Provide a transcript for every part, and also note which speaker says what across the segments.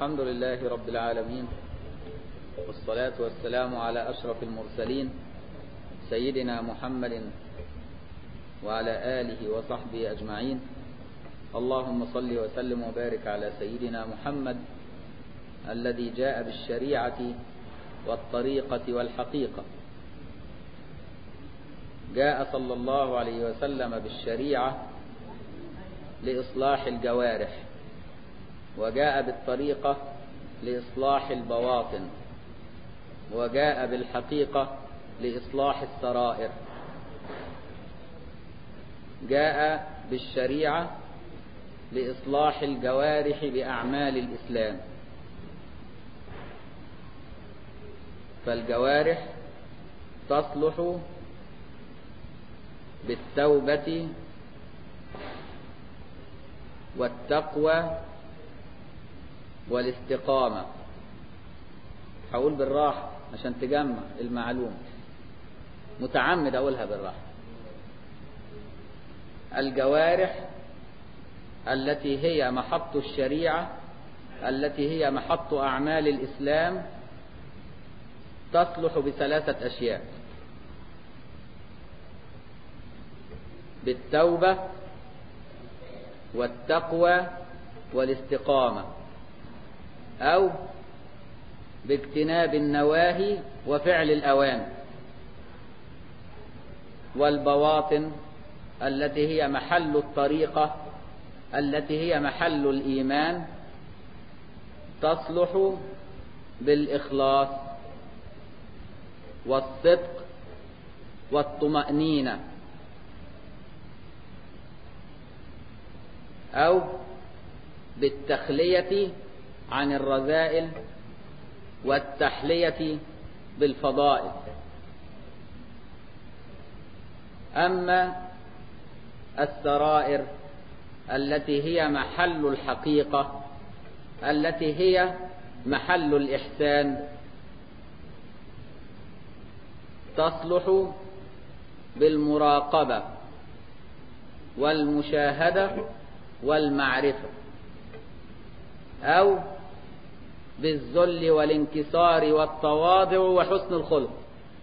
Speaker 1: الحمد لله رب العالمين والصلاة والسلام على أشرف المرسلين سيدنا محمد وعلى آله وصحبه أجمعين اللهم صل وسلم وبارك على سيدنا محمد الذي جاء بالشريعة والطريقة والحقيقة جاء صلى الله عليه وسلم بالشريعة لإصلاح الجوارح وجاء بالطريقة لإصلاح البواطن وجاء بالحقيقة لإصلاح السرائر جاء بالشريعة لإصلاح الجوارح بأعمال الإسلام فالجوارح تصلح بالتوبة والتقوى والاستقامة هقول بالراحة عشان تجمع المعلومة متعمد أقولها بالراحة الجوارح التي هي محط الشريعة التي هي محط أعمال الإسلام تصلح بثلاثة أشياء بالتوبة والتقوى والاستقامة أو باجتناب النواهي وفعل الأوامر والبواطن التي هي محل الطريقة التي هي محل الإيمان تصلح بالإخلاص والصدق والطمأنينة أو بالتخلية عن الرذائل والتحلية بالفضائل أما السرائر التي هي محل الحقيقة التي هي محل الإحسان تصلح بالمراقبة والمشاهدة والمعرفة أو بالذل والانكسار والتواضع وحسن الخلق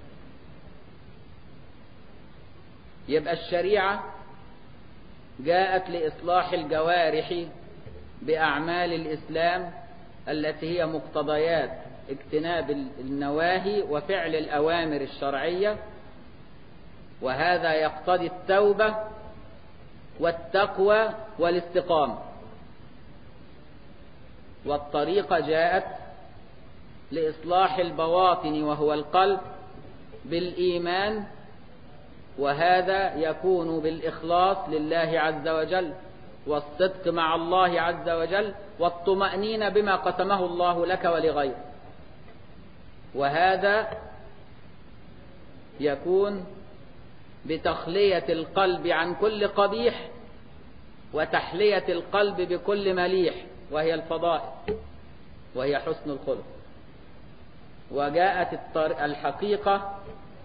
Speaker 1: يبقى الشريعة جاءت لإصلاح الجوارح بأعمال الإسلام التي هي مقتضيات اجتناب النواهي وفعل الأوامر الشرعية وهذا يقتضي التوبة والتقوى والاستقامة والطريقة جاءت لإصلاح البواطن وهو القلب بالإيمان وهذا يكون بالإخلاص لله عز وجل والصدق مع الله عز وجل والطمأنينة بما قسمه الله لك ولغيرك وهذا يكون بتخلية القلب عن كل قبيح وتحلية القلب بكل مليح وهي الفضائل وهي حسن الخلق وجاءت الحقيقة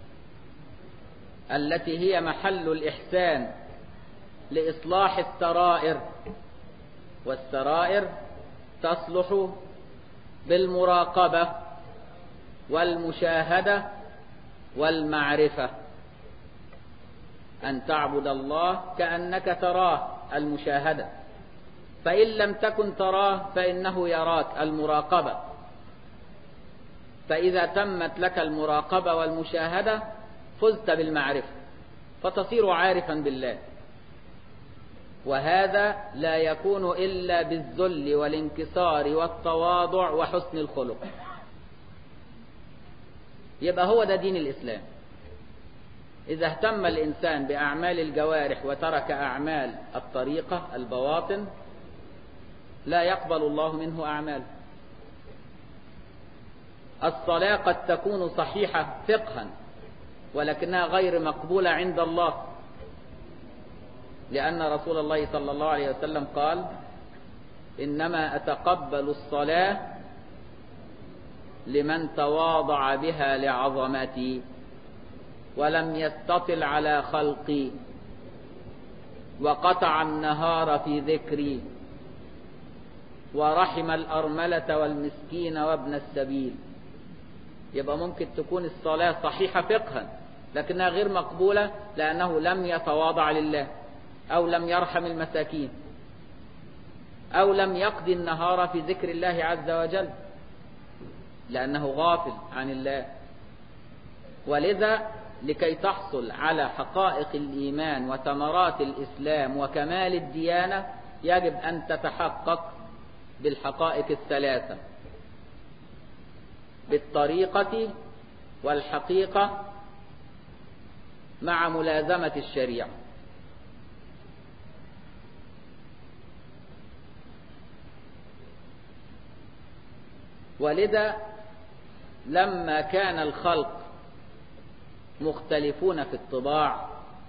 Speaker 1: التي هي محل الإحسان لإصلاح السرائر والسرائر تصلح بالمراقبة والمشاهدة والمعرفة أن تعبد الله كأنك تراه المشاهدة فإن لم تكن تراه فإنه يراك المراقبة فإذا تمت لك المراقبة والمشاهدة فزت بالمعرفة فتصير عارفا بالله وهذا لا يكون إلا بالذل والانكسار والتواضع وحسن الخلق يبقى هو ده دين الإسلام إذا اهتم الإنسان بأعمال الجوارح وترك أعمال الطريقة البواطن لا يقبل الله منه أعمال الصلاة قد تكون صحيحة فقها ولكنها غير مقبولة عند الله لأن رسول الله صلى الله عليه وسلم قال إنما أتقبل الصلاة لمن تواضع بها لعظمتي ولم يستطل على خلقي وقطع النهار في ذكري ورحم الأرملة والمسكين وابن السبيل يبقى ممكن تكون الصلاة صحيحة فقها لكنها غير مقبولة لأنه لم يتواضع لله أو لم يرحم المساكين أو لم يقضي النهار في ذكر الله عز وجل لأنه غافل عن الله ولذا لكي تحصل على حقائق الإيمان وثمرات الإسلام وكمال الديانة يجب أن تتحقق بالحقائق الثلاثة بالطريقة والحقيقة مع ملازمة الشريعة ولذا لما كان الخلق مختلفون في الطباع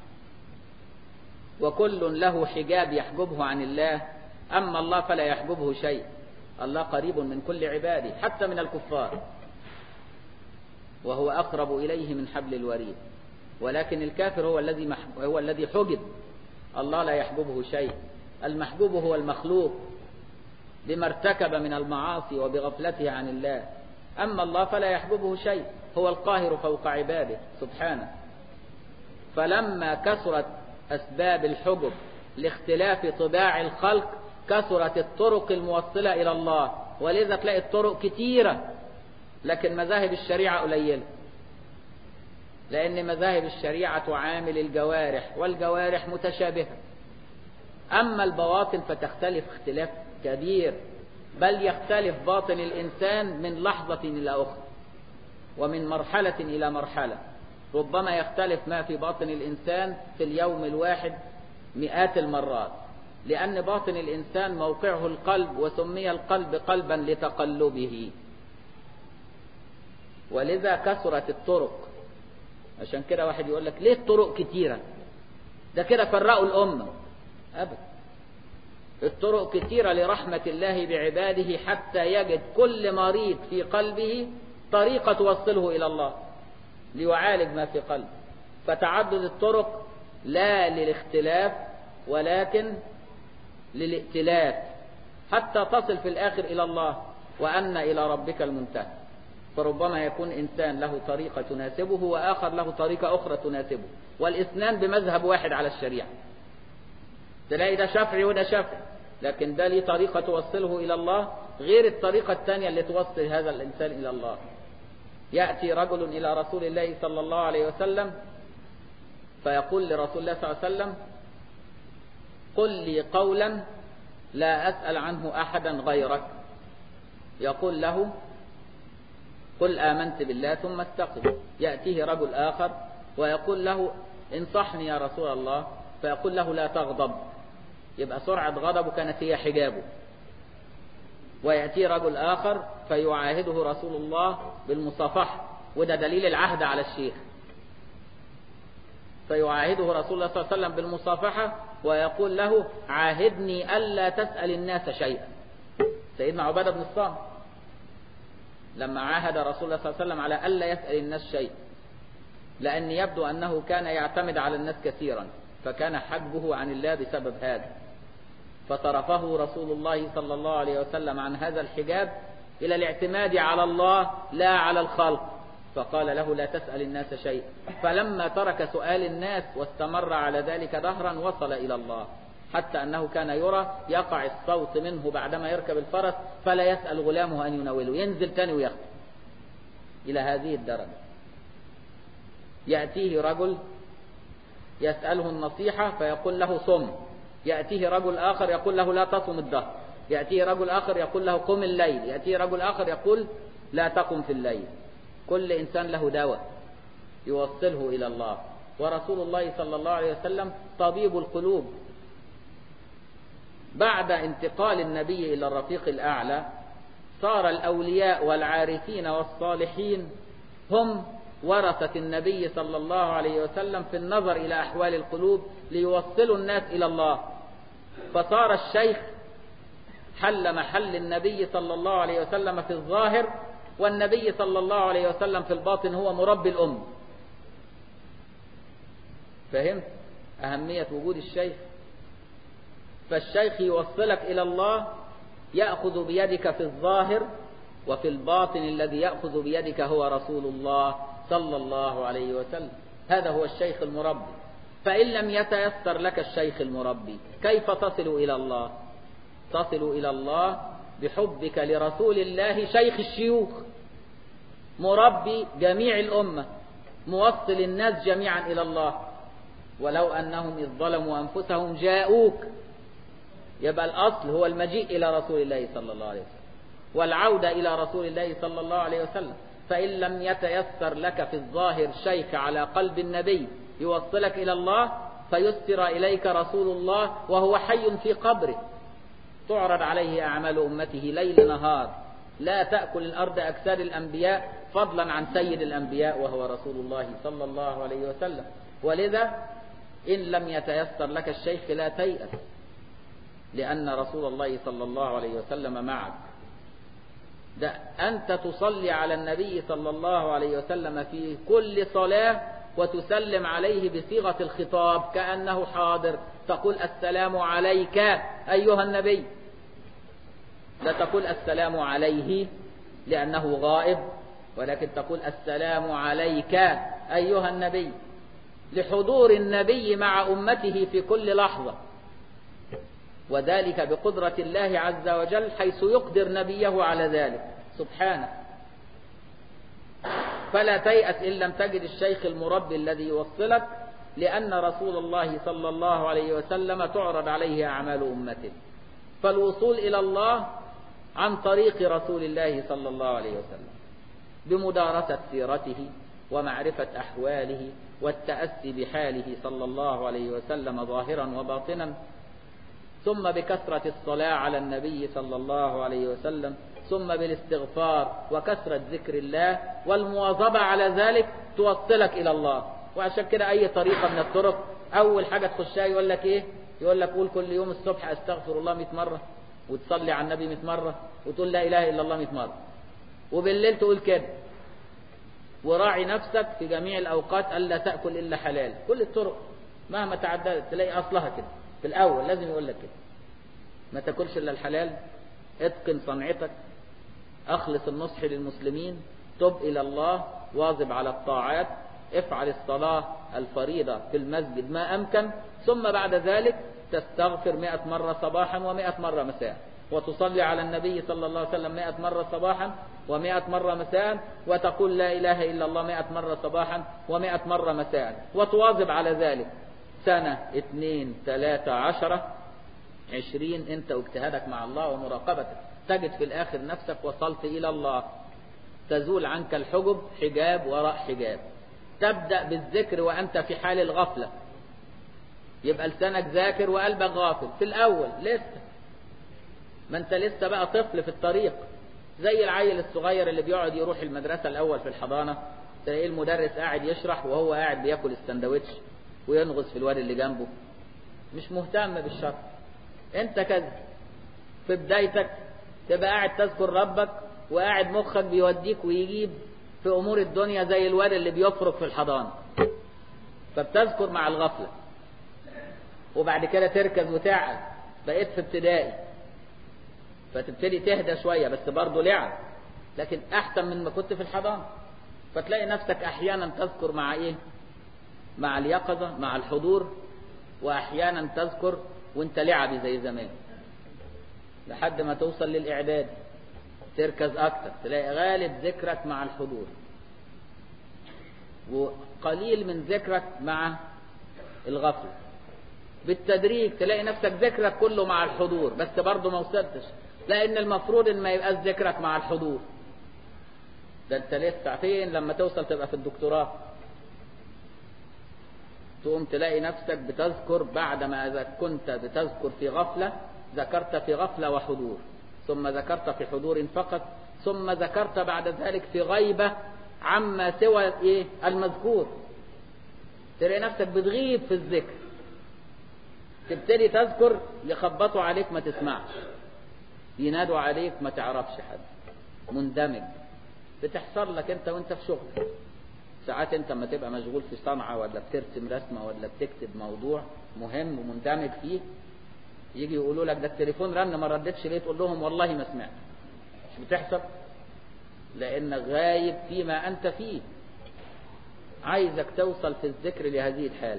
Speaker 1: وكل له حجاب يحجبه عن الله أما الله فلا يحجبه شيء الله قريب من كل عباده حتى من الكفار وهو أقرب إليه من حبل الوريد ولكن الكافر هو الذي هو الذي حجب الله لا يحجبه شيء المحجوب هو المخلوق بما ارتكب من المعاصي وبغفلته عن الله أما الله فلا يحجبه شيء هو القاهر فوق عباده سبحانه فلما كثرت أسباب الحجب لاختلاف طباع الخلق كثرت الطرق الموصلة إلى الله ولذا تلاقي الطرق كتيرة لكن مذاهب الشريعة قليلة لأن مذاهب الشريعة تعامل الجوارح والجوارح متشابهة أما البواطن فتختلف اختلاف كبير بل يختلف باطن الإنسان من لحظة إلى أخرى ومن مرحلة إلى مرحلة ربما يختلف ما في باطن الإنسان في اليوم الواحد مئات المرات لأن باطن الإنسان موقعه القلب وسمي القلب قلبا لتقلبه ولذا كثرت الطرق عشان كده واحد يقول لك ليه الطرق كتيرة ده كده فرقوا الأمة أبدا الطرق كتيرة لرحمة الله بعباده حتى يجد كل مريض في قلبه طريقة توصله إلى الله ليعالج ما في قلبه فتعدد الطرق لا للاختلاف ولكن للائتلاف حتى تصل في الآخر إلى الله وأن إلى ربك المنتهى فربما يكون إنسان له طريقة تناسبه وآخر له طريقة أخرى تناسبه والاثنان بمذهب واحد على الشريعة تلاقي ده شافعي وده شافعي لكن ده ليه طريقة توصله إلى الله غير الطريقة الثانية اللي توصل هذا الإنسان إلى الله يأتي رجل إلى رسول الله صلى الله عليه وسلم فيقول لرسول الله صلى الله عليه وسلم قل لي قولا لا أسأل عنه أحدا غيرك يقول له قل آمنت بالله ثم استقم يأتيه رجل آخر ويقول له انصحني يا رسول الله فيقول له لا تغضب يبقى سرعة غضبه كانت هي حجابه ويأتي رجل آخر فيعاهده رسول الله بالمصافحة وده دليل العهد على الشيخ فيعاهده رسول الله صلى الله عليه وسلم بالمصافحة ويقول له عاهدني ألا تسأل الناس شيئا سيدنا عبادة بن الصامت لما عاهد رسول الله صلى الله عليه وسلم على ألا يسأل الناس شيء لأن يبدو أنه كان يعتمد على الناس كثيرا فكان حجبه عن الله بسبب هذا فصرفه رسول الله صلى الله عليه وسلم عن هذا الحجاب إلى الاعتماد على الله لا على الخلق فقال له لا تسأل الناس شيء فلما ترك سؤال الناس واستمر على ذلك دهرا وصل إلى الله حتى أنه كان يرى يقع الصوت منه بعدما يركب الفرس فلا يسأل غلامه أن ينوله ينزل تاني ويخطب إلى هذه الدرجة يأتيه رجل يسأله النصيحة فيقول له صم يأتيه رجل آخر يقول له لا تصم الدهر يأتيه رجل آخر يقول له قم الليل يأتيه رجل آخر يقول لا تقم في الليل كل إنسان له دواء يوصله إلى الله ورسول الله صلى الله عليه وسلم طبيب القلوب بعد انتقال النبي إلى الرفيق الأعلى صار الأولياء والعارفين والصالحين هم ورثة النبي صلى الله عليه وسلم في النظر إلى أحوال القلوب ليوصلوا الناس إلى الله فصار الشيخ حل محل النبي صلى الله عليه وسلم في الظاهر والنبي صلى الله عليه وسلم في الباطن هو مربي الأم فهمت أهمية وجود الشيخ فالشيخ يوصلك إلى الله يأخذ بيدك في الظاهر وفي الباطن الذي يأخذ بيدك هو رسول الله صلى الله عليه وسلم هذا هو الشيخ المربي فإن لم يتيسر لك الشيخ المربي كيف تصل إلى الله تصل إلى الله بحبك لرسول الله شيخ الشيوخ مربي جميع الأمة موصل الناس جميعا إلى الله ولو أنهم إذ ظلموا أنفسهم جاءوك يبقى الأصل هو المجيء إلى رسول الله صلى الله عليه وسلم والعودة إلى رسول الله صلى الله عليه وسلم فإن لم يتيسر لك في الظاهر شيخ على قلب النبي يوصلك إلى الله فيسر إليك رسول الله وهو حي في قبره تعرض عليه أعمال أمته ليل نهار لا تأكل الأرض أجساد الأنبياء فضلا عن سيد الأنبياء وهو رسول الله صلى الله عليه وسلم ولذا إن لم يتيسر لك الشيخ لا تيأس لأن رسول الله صلى الله عليه وسلم معك ده أنت تصلي على النبي صلى الله عليه وسلم في كل صلاة وتسلم عليه بصيغة الخطاب كأنه حاضر تقول السلام عليك أيها النبي لا تقول السلام عليه لأنه غائب ولكن تقول السلام عليك أيها النبي لحضور النبي مع أمته في كل لحظة وذلك بقدرة الله عز وجل حيث يقدر نبيه على ذلك سبحانه فلا تيأس إن لم تجد الشيخ المربي الذي يوصلك لأن رسول الله صلى الله عليه وسلم تعرض عليه أعمال أمته فالوصول إلى الله عن طريق رسول الله صلى الله عليه وسلم بمدارسة سيرته ومعرفة أحواله والتأسي بحاله صلى الله عليه وسلم ظاهرا وباطنا ثم بكثرة الصلاة على النبي صلى الله عليه وسلم ثم بالاستغفار وكثرة ذكر الله والمواظبة على ذلك توصلك إلى الله وعشان كده أي طريقة من الطرق أول حاجة تخشها يقول لك إيه يقول لك قول كل يوم الصبح أستغفر الله 100 مرة وتصلي على النبي 100 مرة وتقول لا إله إلا الله 100 مرة وبالليل تقول كده وراعي نفسك في جميع الأوقات ألا تأكل إلا حلال كل الطرق مهما تعددت تلاقي أصلها كده في الأول لازم يقول لك كده ما تاكلش إلا الحلال اتقن صنعتك أخلص النصح للمسلمين تب إلى الله واظب على الطاعات افعل الصلاة الفريضة في المسجد ما أمكن ثم بعد ذلك تستغفر مئة مرة صباحا ومئة مرة مساء وتصلي على النبي صلى الله عليه وسلم مئة مرة صباحا ومئة مرة مساء وتقول لا إله إلا الله مئة مرة صباحا ومئة مرة مساء وتواظب على ذلك سنة اثنين ثلاثة عشرة عشرين انت واجتهادك مع الله ومراقبتك تجد في الآخر نفسك وصلت إلى الله تزول عنك الحجب حجاب وراء حجاب تبدأ بالذكر وأنت في حال الغفلة يبقى لسانك ذاكر وقلبك غافل في الأول لسه ما انت لسه بقى طفل في الطريق زي العيل الصغير اللي بيقعد يروح المدرسة الأول في الحضانة تلاقيه المدرس قاعد يشرح وهو قاعد بياكل السندوتش وينغص في الواد اللي جنبه مش مهتم بالشرح انت كذا في بدايتك تبقى قاعد تذكر ربك وقاعد مخك بيوديك ويجيب في امور الدنيا زي الواد اللي بيفرق في الحضانة فبتذكر مع الغفلة وبعد كده تركز وتعقل بقيت في ابتدائي فتبتدي تهدى شوية بس برضه لعب لكن احسن من ما كنت في الحضانة فتلاقي نفسك احيانا تذكر مع ايه مع اليقظة مع الحضور واحيانا تذكر وانت لعبي زي زمان لحد ما توصل للاعداد تركز اكتر تلاقي غالب ذكرك مع الحضور وقليل من ذكرك مع الغفلة بالتدريج تلاقي نفسك ذكرك كله مع الحضور بس برضه ما وصلتش لان المفروض ان ما يبقاش ذكرك مع الحضور ده انت لسه فين لما توصل تبقى في الدكتوراه تقوم تلاقي نفسك بتذكر بعد ما إذا كنت بتذكر في غفلة ذكرت في غفلة وحضور ثم ذكرت في حضور فقط ثم ذكرت بعد ذلك في غيبة عما سوى ايه المذكور تلاقي نفسك بتغيب في الذكر تبتدي تذكر يخبطوا عليك ما تسمعش ينادوا عليك ما تعرفش حد مندمج بتحصل لك انت وانت في شغلك ساعات انت لما تبقى مشغول في صنعة ولا بترسم رسمة ولا بتكتب موضوع مهم ومندمج فيه يجي يقولوا لك ده التليفون رن ما ردتش ليه تقول لهم والله ما سمعت مش بتحسب لانك غايب فيما انت فيه عايزك توصل في الذكر لهذه الحالة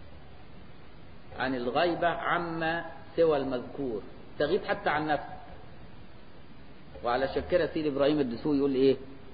Speaker 1: عن الغيبة عما سوى المذكور تغيب حتى عن نفسك وعلى شكرة سيد إبراهيم الدسوقي يقول إيه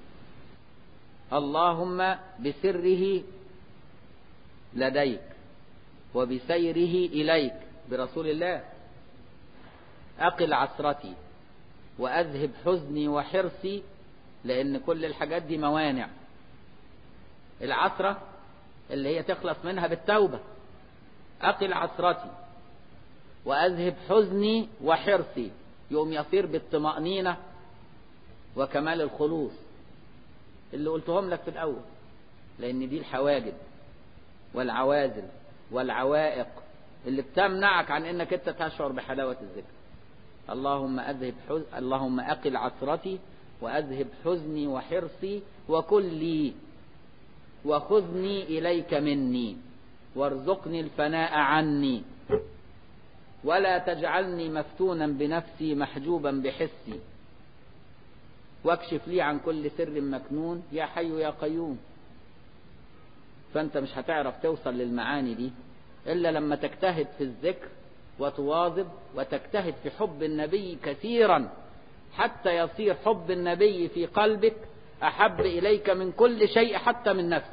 Speaker 1: اللهم بسره لديك وبسيره إليك برسول الله أقل عسرتي وأذهب حزني وحرصي لأن كل الحاجات دي موانع العسرة اللي هي تخلص منها بالتوبة أقل عسرتي وأذهب حزني وحرصي يوم يصير بالطمأنينة وكمال الخلوص اللي قلتهم لك في الأول لأن دي الحواجب والعوازل والعوائق اللي بتمنعك عن انك انت تشعر بحلاوة الذكر اللهم اذهب حز... اللهم اقل عسرتي واذهب حزني وحرصي وكن لي وخذني اليك مني وارزقني الفناء عني ولا تجعلني مفتونا بنفسي محجوبا بحسي واكشف لي عن كل سر مكنون يا حي يا قيوم فانت مش هتعرف توصل للمعاني دي الا لما تجتهد في الذكر وتواظب وتجتهد في حب النبي كثيرا حتى يصير حب النبي في قلبك احب اليك من كل شيء حتى من نفسك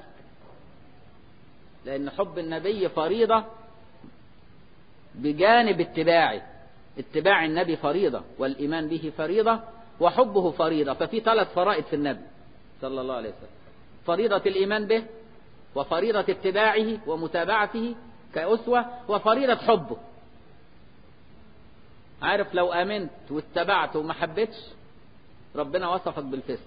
Speaker 1: لان حب النبي فريضه بجانب اتباعه اتباع النبي فريضه والايمان به فريضه وحبه فريضه ففي ثلاث فرائض في النبي صلى الله عليه وسلم فريضه الايمان به وفريضة اتباعه ومتابعته كأسوة وفريضة حبه عارف لو آمنت واتبعت وما حبيتش ربنا وصفك بالفسق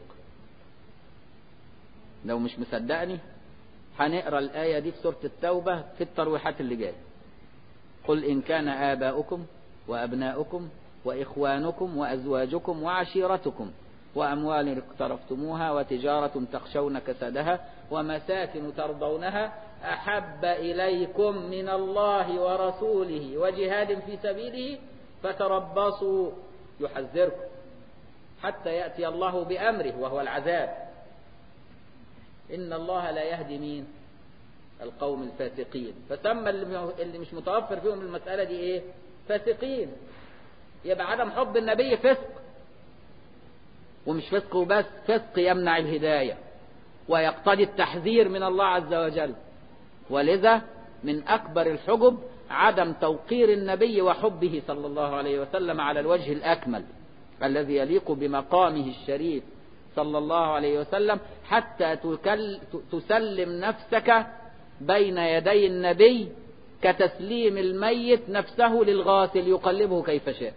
Speaker 1: لو مش مصدقني هنقرا الآية دي في سورة التوبة في الترويحات اللي جاية قل إن كان آباؤكم وأبناؤكم وإخوانكم وأزواجكم وعشيرتكم وأموال اقترفتموها وتجارة تخشون كسدها ومساكن ترضونها أحب إليكم من الله ورسوله وجهاد في سبيله فتربصوا يحذركم حتى يأتي الله بأمره وهو العذاب إن الله لا يهدي مين القوم الفاسقين فسمى اللي مش متوفر فيهم المسألة دي إيه فاسقين يبقى عدم حب النبي فسق ومش فسق وبس فسق يمنع الهداية ويقتضي التحذير من الله عز وجل ولذا من أكبر الحجب عدم توقير النبي وحبه صلى الله عليه وسلم على الوجه الأكمل الذي يليق بمقامه الشريف صلى الله عليه وسلم حتى تكل تسلم نفسك بين يدي النبي كتسليم الميت نفسه للغاسل يقلبه كيف شاء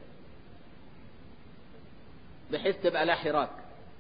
Speaker 1: بحيث تبقى لا حراك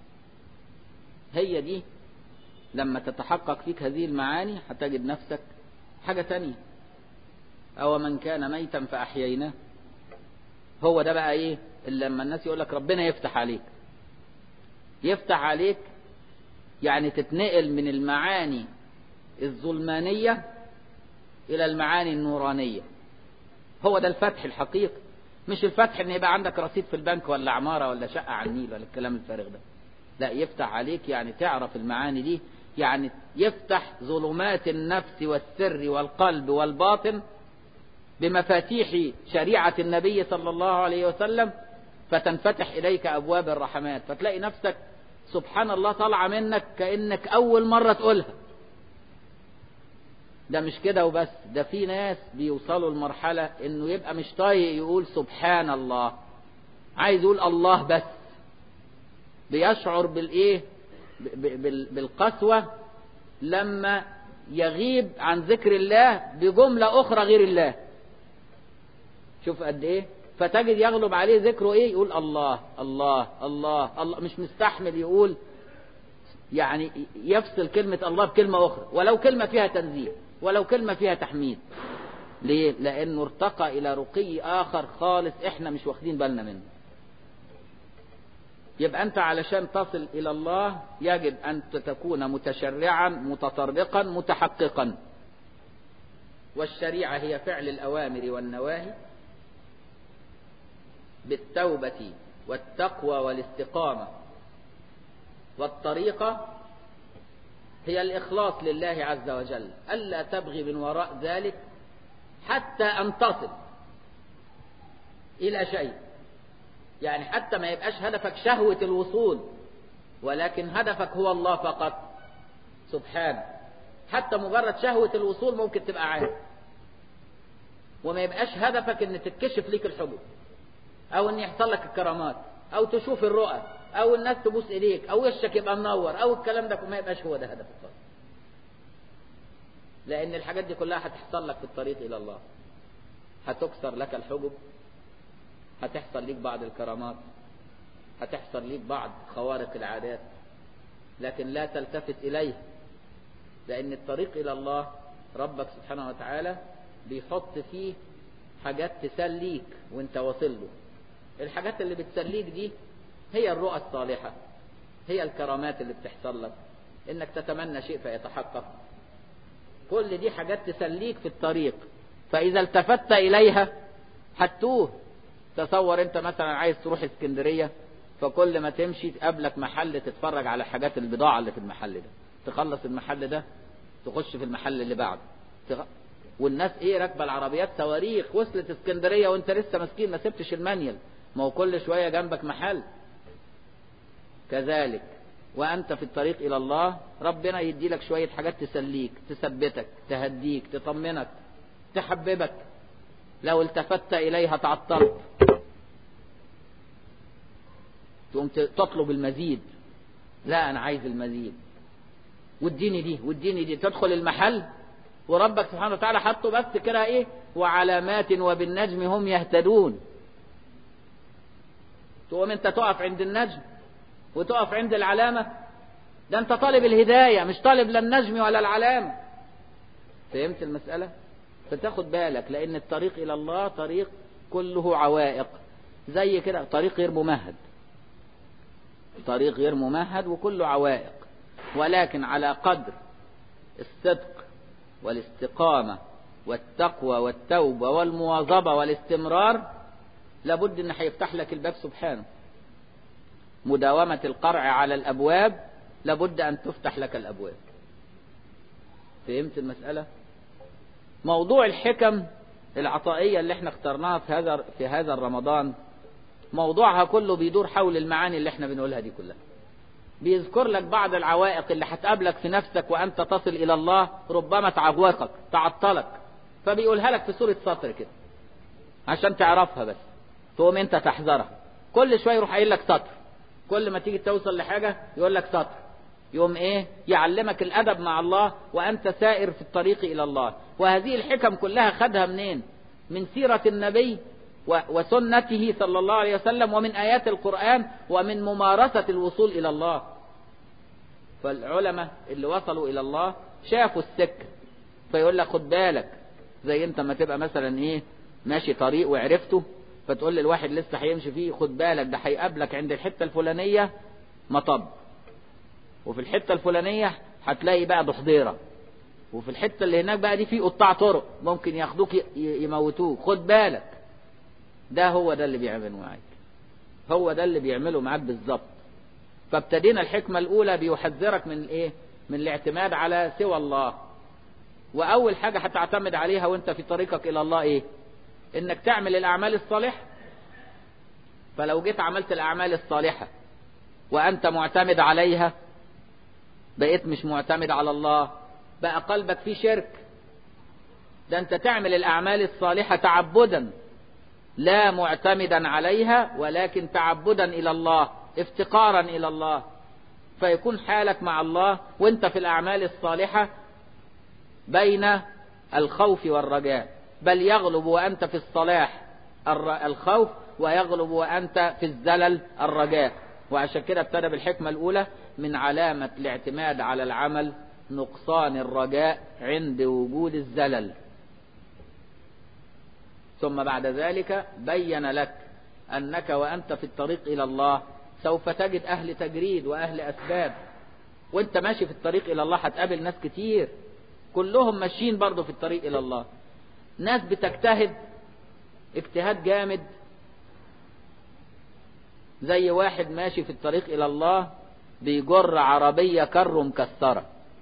Speaker 1: هي دي لما تتحقق فيك هذه المعاني هتجد نفسك حاجة تانية أو من كان ميتا فأحييناه هو ده بقى إيه اللي لما الناس يقول لك ربنا يفتح عليك يفتح عليك يعني تتنقل من المعاني الظلمانية إلى المعاني النورانية هو ده الفتح الحقيقي مش الفتح ان يبقى عندك رصيد في البنك ولا عمارة ولا شقة على النيل ولا الكلام الفارغ ده لا يفتح عليك يعني تعرف المعاني دي يعني يفتح ظلمات النفس والسر والقلب والباطن بمفاتيح شريعة النبي صلى الله عليه وسلم فتنفتح إليك أبواب الرحمات فتلاقي نفسك سبحان الله طالعة منك كأنك أول مرة تقولها ده مش كده وبس ده في ناس بيوصلوا لمرحلة انه يبقى مش طايق يقول سبحان الله عايز يقول الله بس بيشعر بالايه بالقسوة لما يغيب عن ذكر الله بجملة اخرى غير الله شوف قد ايه فتجد يغلب عليه ذكره ايه يقول الله الله الله الله مش مستحمل يقول يعني يفصل كلمة الله بكلمة أخرى ولو كلمة فيها تنزيه ولو كلمة فيها تحميد ليه؟ لأنه ارتقى إلى رقي آخر خالص إحنا مش واخدين بالنا منه يبقى أنت علشان تصل إلى الله يجب أن تكون متشرعا متطرقا متحققا والشريعة هي فعل الأوامر والنواهي بالتوبة والتقوى والاستقامة والطريقة هي الإخلاص لله عز وجل ألا تبغي من وراء ذلك حتى أن تصل إلى شيء يعني حتى ما يبقاش هدفك شهوة الوصول ولكن هدفك هو الله فقط سبحانه حتى مجرد شهوة الوصول ممكن تبقى عادي وما يبقاش هدفك ان تتكشف ليك الحجب او ان يحصل لك الكرامات او تشوف الرؤى او الناس تبوس ايديك او وشك يبقى منور او الكلام ده ما يبقاش هو ده هدفك خالص لان الحاجات دي كلها هتحصل لك في الطريق الى الله هتكسر لك الحجب هتحصل ليك بعض الكرامات هتحصل ليك بعض خوارق العادات لكن لا تلتفت إليه لأن الطريق إلى الله ربك سبحانه وتعالى بيحط فيه حاجات تسليك وانت واصل له الحاجات اللي بتسليك دي هي الرؤى الصالحة هي الكرامات اللي بتحصل لك انك تتمنى شيء فيتحقق كل دي حاجات تسليك في الطريق فإذا التفت إليها هتوه تصور انت مثلا عايز تروح اسكندرية فكل ما تمشي تقابلك محل تتفرج على حاجات البضاعة اللي في المحل ده تخلص المحل ده تخش في المحل اللي بعده تغ... والناس ايه راكبه العربيات صواريخ وصلت اسكندرية وانت لسه مسكين ما سبتش المانيال ما هو كل شوية جنبك محل كذلك وأنت في الطريق إلى الله ربنا يدي لك شوية حاجات تسليك تثبتك تهديك تطمنك تحببك لو التفت إليها تعطلت تقوم تطلب المزيد لا أنا عايز المزيد واديني دي واديني دي تدخل المحل وربك سبحانه وتعالى حطه بس كده ايه وعلامات وبالنجم هم يهتدون تقوم انت تقف عند النجم وتقف عند العلامة ده انت طالب الهداية مش طالب لا النجم ولا العلامة فهمت المسألة فتاخد بالك لان الطريق الى الله طريق كله عوائق زي كده طريق غير ممهد طريق غير ممهد وكله عوائق ولكن على قدر الصدق والاستقامة والتقوى والتوبة والمواظبة والاستمرار لابد ان هيفتح لك الباب سبحانه مداومة القرع على الأبواب لابد أن تفتح لك الأبواب فهمت المسألة موضوع الحكم العطائية اللي احنا اخترناها في هذا في هذا رمضان موضوعها كله بيدور حول المعاني اللي احنا بنقولها دي كلها بيذكر لك بعض العوائق اللي هتقابلك في نفسك وأنت تصل إلى الله ربما تعوقك تعطلك فبيقولها لك في سورة سطر كده عشان تعرفها بس تقوم انت تحذرها كل شوية يروح قايل لك سطر كل ما تيجي توصل لحاجة يقول لك سطر يوم ايه يعلمك الادب مع الله وانت سائر في الطريق الى الله وهذه الحكم كلها خدها منين من سيرة النبي وسنته صلى الله عليه وسلم ومن ايات القرآن ومن ممارسة الوصول الى الله فالعلماء اللي وصلوا الى الله شافوا السكة فيقول لك خد بالك زي انت ما تبقى مثلا ايه ماشي طريق وعرفته فتقول للواحد لسه هيمشي فيه خد بالك ده هيقابلك عند الحته الفلانيه مطب وفي الحته الفلانيه هتلاقي بقى ضحضيره وفي الحته اللي هناك بقى دي في قطاع طرق ممكن ياخدوك يموتوك خد بالك ده هو ده اللي بيعمله معاك هو ده اللي بيعمله معاك بالظبط فابتدينا الحكمه الاولى بيحذرك من ايه من الاعتماد على سوى الله واول حاجه هتعتمد عليها وانت في طريقك الى الله ايه انك تعمل الاعمال الصالحة فلو جيت عملت الاعمال الصالحة وانت معتمد عليها بقيت مش معتمد على الله بقى قلبك فيه شرك ده انت تعمل الاعمال الصالحة تعبدا لا معتمدا عليها ولكن تعبدا الى الله افتقارا الى الله فيكون حالك مع الله وانت في الاعمال الصالحة بين الخوف والرجاء بل يغلب وأنت في الصلاح الخوف ويغلب وأنت في الزلل الرجاء وعشان كده ابتدى بالحكمة الأولى من علامة الاعتماد على العمل نقصان الرجاء عند وجود الزلل ثم بعد ذلك بين لك أنك وأنت في الطريق إلى الله سوف تجد أهل تجريد وأهل أسباب وانت ماشي في الطريق إلى الله هتقابل ناس كتير كلهم ماشيين برضه في الطريق إلى الله ناس بتجتهد اجتهاد جامد زي واحد ماشي في الطريق إلى الله بيجر عربية كر مكسرة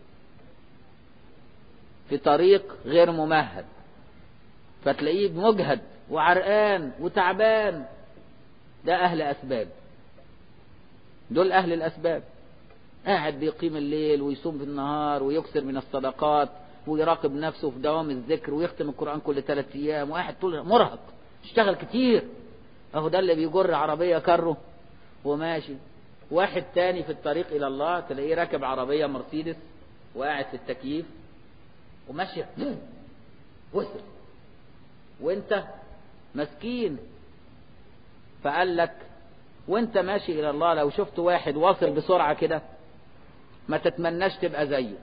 Speaker 1: في طريق غير ممهد فتلاقيه مجهد وعرقان وتعبان ده أهل أسباب دول أهل الأسباب قاعد بيقيم الليل ويصوم في النهار ويكثر من الصدقات ويراقب نفسه في دوام الذكر ويختم القرآن كل ثلاثة أيام وقاعد طول مرهق اشتغل كتير اهو ده اللي بيجر عربية كره وماشي واحد تاني في الطريق إلى الله تلاقيه راكب عربية مرسيدس وقاعد في التكييف وماشي وصل وانت مسكين فقال لك وانت ماشي الى الله لو شفت واحد واصل بسرعة كده ما تتمناش تبقى زيه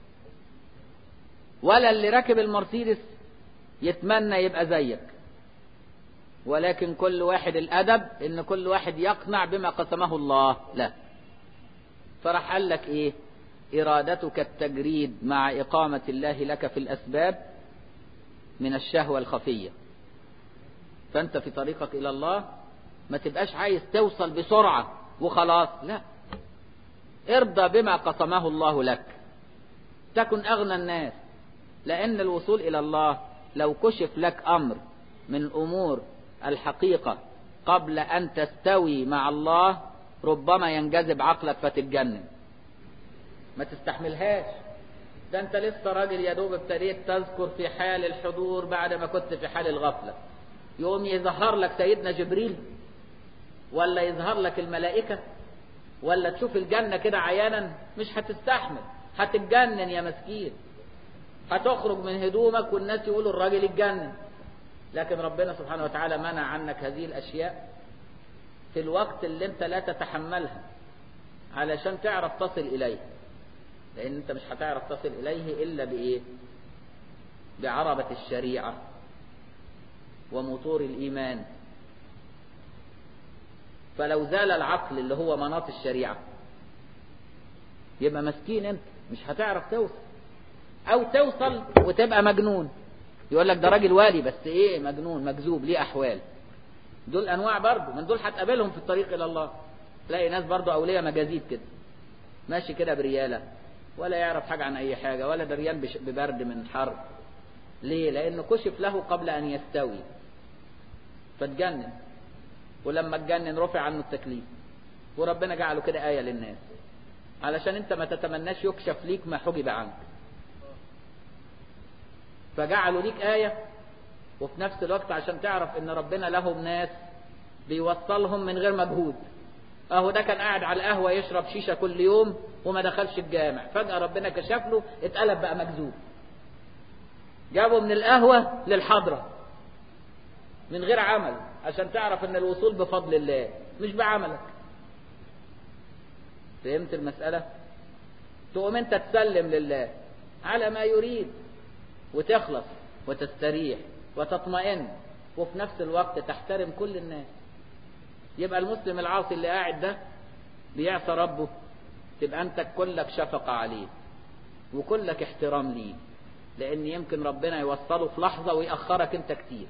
Speaker 1: ولا اللي راكب المرسيدس يتمنى يبقى زيك ولكن كل واحد الادب ان كل واحد يقنع بما قسمه الله له فراح قال لك ايه ارادتك التجريد مع اقامة الله لك في الاسباب من الشهوة الخفية فانت في طريقك الى الله ما تبقاش عايز توصل بسرعة وخلاص لا ارضى بما قسمه الله لك تكن اغنى الناس لان الوصول الى الله لو كشف لك امر من امور الحقيقة قبل ان تستوي مع الله ربما ينجذب عقلك فتتجنن ما تستحملهاش ده انت لسه راجل يا دوب ابتديت تذكر في حال الحضور بعد ما كنت في حال الغفلة يقوم يظهر لك سيدنا جبريل ولا يظهر لك الملائكة ولا تشوف الجنة كده عيانا مش هتستحمل هتتجنن يا مسكين هتخرج من هدومك والناس يقولوا الراجل اتجنن لكن ربنا سبحانه وتعالى منع عنك هذه الأشياء في الوقت اللي انت لا تتحملها علشان تعرف تصل إليه لأن انت مش هتعرف تصل إليه إلا بإيه بعربة الشريعة وموتور الإيمان فلو زال العقل اللي هو مناط الشريعة يبقى مسكين انت مش هتعرف توصل او توصل وتبقى مجنون يقول لك ده راجل والي بس ايه مجنون مجذوب ليه احوال دول انواع برضه من دول هتقابلهم في الطريق الى الله تلاقي ناس برضه اولياء مجازيب كده ماشي كده برياله ولا يعرف حاجه عن اي حاجه ولا دريان ببرد من حر ليه لانه كشف له قبل ان يستوي فتجنن ولما اتجنن رفع عنه التكليف وربنا جعله كده آية للناس علشان انت ما تتمناش يكشف ليك ما حجب عنك فجعلوا ليك آية وفي نفس الوقت عشان تعرف ان ربنا لهم ناس بيوصلهم من غير مجهود اهو ده كان قاعد على القهوة يشرب شيشة كل يوم وما دخلش الجامع فجأة ربنا كشف له اتقلب بقى مجذوب جابه من القهوة للحضرة من غير عمل عشان تعرف ان الوصول بفضل الله مش بعملك فهمت المسألة تقوم انت تسلم لله على ما يريد وتخلص وتستريح وتطمئن وفي نفس الوقت تحترم كل الناس يبقى المسلم العاصي اللي قاعد ده بيعصى ربه تبقى انت كلك شفقة عليه وكلك احترام ليه لان يمكن ربنا يوصله في لحظة ويأخرك انت كتير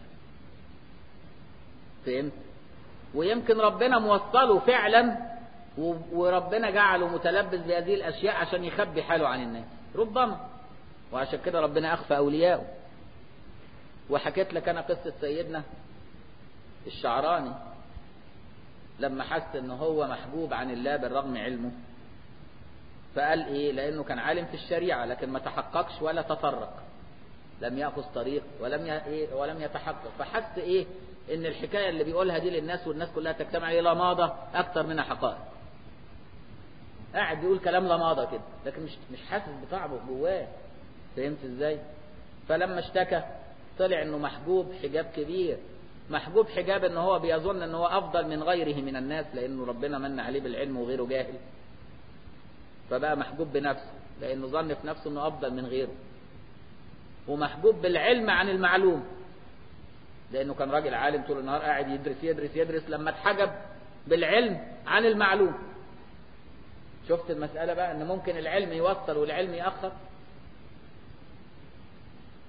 Speaker 1: فهمت ويمكن ربنا موصله فعلا وربنا جعله متلبس بهذه الاشياء عشان يخبي حاله عن الناس ربما وعشان كده ربنا اخفى اولياءه وحكيت لك انا قصة سيدنا الشعراني لما حس ان هو محجوب عن الله بالرغم علمه فقال ايه لانه كان عالم في الشريعة لكن ما تحققش ولا تطرق لم يأخذ طريق ولم ي... ولم يتحقق فحس ايه ان الحكاية اللي بيقولها دي للناس والناس كلها تجتمع الى لماضة اكتر منها حقائق قاعد يقول كلام لماضة كده لكن مش مش حاسس بتعبه جواه فهمت ازاي فلما اشتكى طلع انه محجوب حجاب كبير محجوب حجاب ان هو بيظن ان هو افضل من غيره من الناس لانه ربنا من عليه بالعلم وغيره جاهل فبقى محجوب بنفسه لانه ظن في نفسه انه افضل من غيره ومحجوب بالعلم عن المعلوم لانه كان راجل عالم طول النهار قاعد يدرس يدرس يدرس لما اتحجب بالعلم عن المعلوم شفت المسألة بقى ان ممكن العلم يوصل والعلم يأخر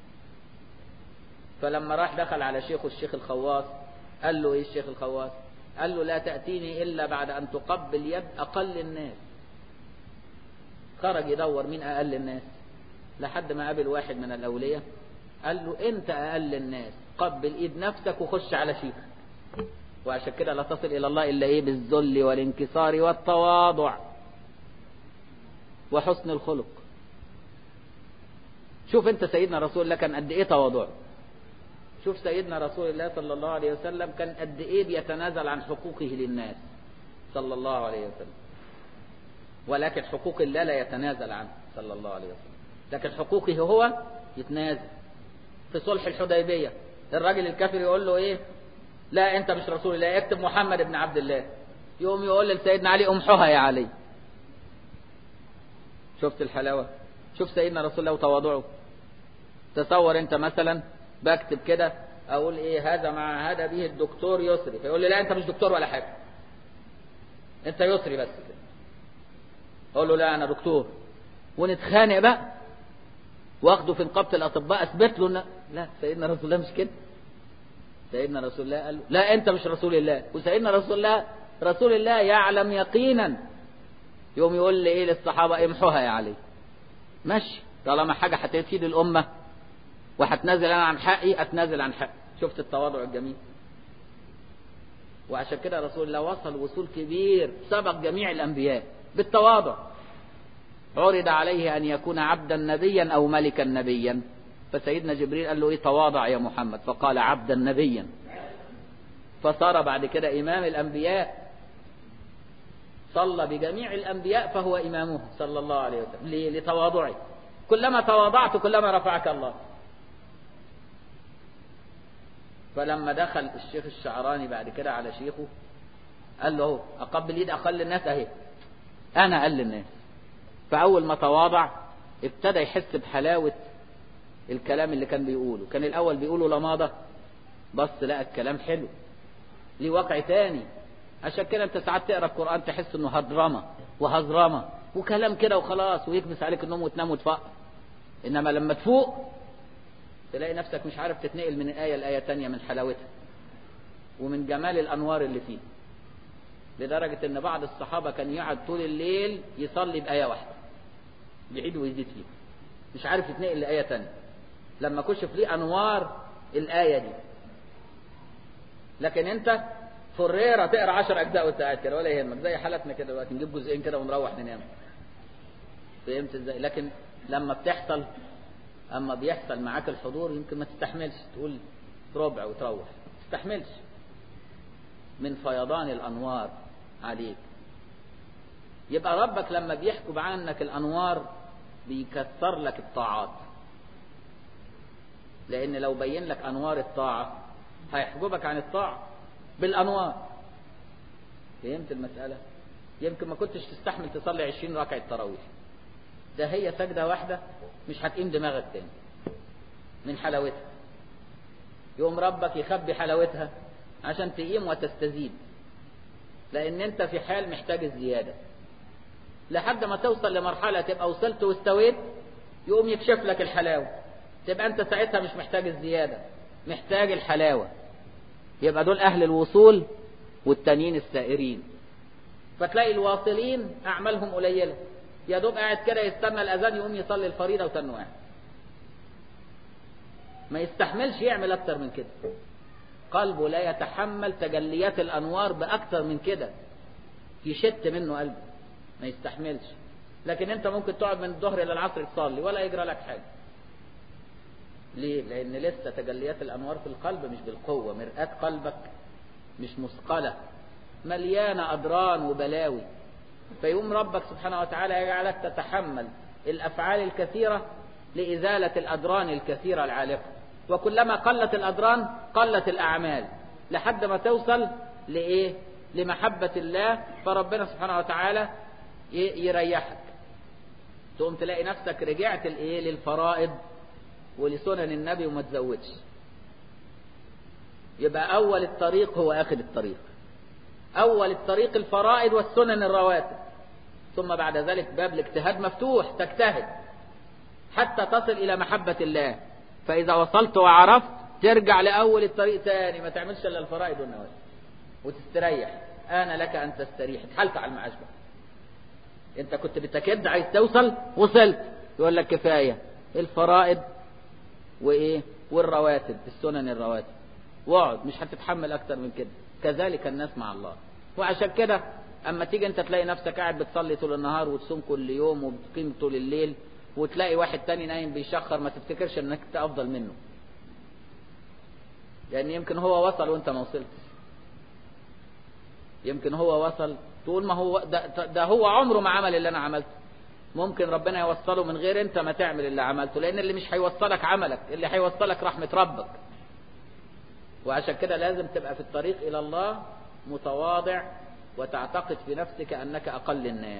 Speaker 1: فلما راح دخل على شيخه الشيخ الخواص قال له ايه الشيخ الخواص قال له لا تأتيني إلا بعد أن تقبل يد أقل الناس خرج يدور مين أقل الناس لحد ما قابل واحد من الأولياء قال له أنت أقل الناس قبل إيد نفسك وخش على شيخك وعشان كده لا تصل إلى الله إلا إيه بالذل والانكسار والتواضع وحسن الخلق شوف أنت سيدنا رسول الله كان قد إيه تواضع شوف سيدنا رسول الله صلى الله عليه وسلم كان قد إيه بيتنازل عن حقوقه للناس صلى الله عليه وسلم ولكن حقوق الله لا يتنازل عنها صلى الله عليه وسلم لكن حقوقه هو يتنازل في صلح الحديبية الراجل الكافر يقول له ايه لا انت مش رسول الله اكتب محمد بن عبد الله يقوم يقول لسيدنا علي امحها يا علي شفت الحلاوة شوف سيدنا رسول الله وتواضعه تصور انت مثلا بكتب كده اقول ايه هذا مع هذا به الدكتور يسري فيقول لي لا انت مش دكتور ولا حاجة انت يسري بس كده اقول له لا انا دكتور ونتخانق بقى واخده في نقابة الاطباء اثبت له لا سيدنا رسول الله مش كده سيدنا رسول الله قال له لا انت مش رسول الله وسيدنا رسول الله رسول الله يعلم يقينا يوم يقول لي ايه للصحابة امحوها يا علي ماشي طالما حاجة هتفيد الامة وهتنازل انا عن حقي اتنازل عن حقي شفت التواضع الجميل وعشان كده رسول الله وصل وصول كبير سبق جميع الانبياء بالتواضع عرض عليه ان يكون عبدا نبيا او ملكا نبيا فسيدنا جبريل قال له ايه تواضع يا محمد فقال عبدا نبيا فصار بعد كده امام الانبياء صلى بجميع الانبياء فهو امامه صلى الله عليه وسلم ليه؟ لتواضعه كلما تواضعت كلما رفعك الله فلما دخل الشيخ الشعراني بعد كده على شيخه قال له اقبل ايد اقل الناس اهي انا اقل الناس فاول ما تواضع ابتدى يحس بحلاوه الكلام اللي كان بيقوله كان الاول بيقوله لماضة بص لقى الكلام حلو ليه واقع تاني عشان كده انت ساعات تقرا القران تحس انه هضرمه وهزرمه وكلام كده وخلاص ويكبس عليك النوم وتنام وتفق انما لما تفوق تلاقي نفسك مش عارف تتنقل من آية لآية تانية من حلاوتها ومن جمال الأنوار اللي فيه لدرجة إن بعض الصحابة كان يقعد طول الليل يصلي بآية واحدة يعيد ويزيد فيها مش عارف يتنقل لآية تانية لما كشف ليه أنوار الآية دي لكن أنت فريرة تقرا 10 أجزاء وأنت قاعد كده ولا يهمك زي حالتنا كده دلوقتي نجيب جزئين كده ونروح ننام فهمت ازاي؟ لكن لما بتحصل اما بيحصل معاك الحضور يمكن ما تستحملش تقول ربع وتروح ما تستحملش من فيضان الانوار عليك يبقى ربك لما بيحكم عنك الانوار بيكثر لك الطاعات لان لو بين لك انوار الطاعه هيحجبك عن الطاعه بالانوار فهمت المساله يمكن ما كنتش تستحمل تصلي عشرين ركعه تراويح ده هي سجدة واحدة مش هتقيم دماغك تاني من حلاوتها يقوم ربك يخبي حلاوتها عشان تقيم وتستزيد لان انت في حال محتاج الزيادة لحد ما توصل لمرحلة تبقى وصلت واستويت يقوم يكشف لك الحلاوة تبقى انت ساعتها مش محتاج الزيادة محتاج الحلاوة يبقى دول اهل الوصول والتانيين السائرين فتلاقي الواصلين اعمالهم قليله يا دوب قاعد كده يستنى الاذان يقوم يصلي الفريضه وتنو واحد ما يستحملش يعمل اكتر من كده قلبه لا يتحمل تجليات الانوار باكتر من كده يشت منه قلبه ما يستحملش لكن انت ممكن تقعد من الظهر الى العصر تصلي ولا يجرى لك حاجه ليه لان لسه تجليات الانوار في القلب مش بالقوه مرآة قلبك مش مثقله مليانه اضران وبلاوي فيقوم ربك سبحانه وتعالى يجعلك تتحمل الافعال الكثيره لازاله الادران الكثيره العالقه وكلما قلت الادران قلت الاعمال لحد ما توصل لايه لمحبه الله فربنا سبحانه وتعالى يريحك تقوم تلاقي نفسك رجعت الايه للفرائض ولسنن النبي وما تزودش يبقى اول الطريق هو اخر الطريق أول الطريق الفرائض والسنن الرواتب ثم بعد ذلك باب الاجتهاد مفتوح تجتهد حتى تصل إلى محبة الله فإذا وصلت وعرفت ترجع لأول الطريق تاني ما تعملش إلا الفرائض والنوافل وتستريح آن لك أن تستريح اتحلت على المعاش بقى انت كنت بتكد عايز توصل وصلت يقول لك كفاية الفرائض وايه والرواتب السنن الرواتب واقعد مش هتتحمل اكتر من كده كذلك الناس مع الله وعشان كده اما تيجي انت تلاقي نفسك قاعد بتصلي طول النهار وتصوم كل يوم وبتقيم طول الليل وتلاقي واحد تاني نايم بيشخر ما تفتكرش انك انت افضل منه يعني يمكن هو وصل وانت ما وصلتش يمكن هو وصل تقول ما هو ده, ده هو عمره ما عمل اللي انا عملته ممكن ربنا يوصله من غير انت ما تعمل اللي عملته لان اللي مش هيوصلك عملك اللي هيوصلك رحمة ربك وعشان كده لازم تبقى في الطريق الى الله متواضع وتعتقد في نفسك انك اقل الناس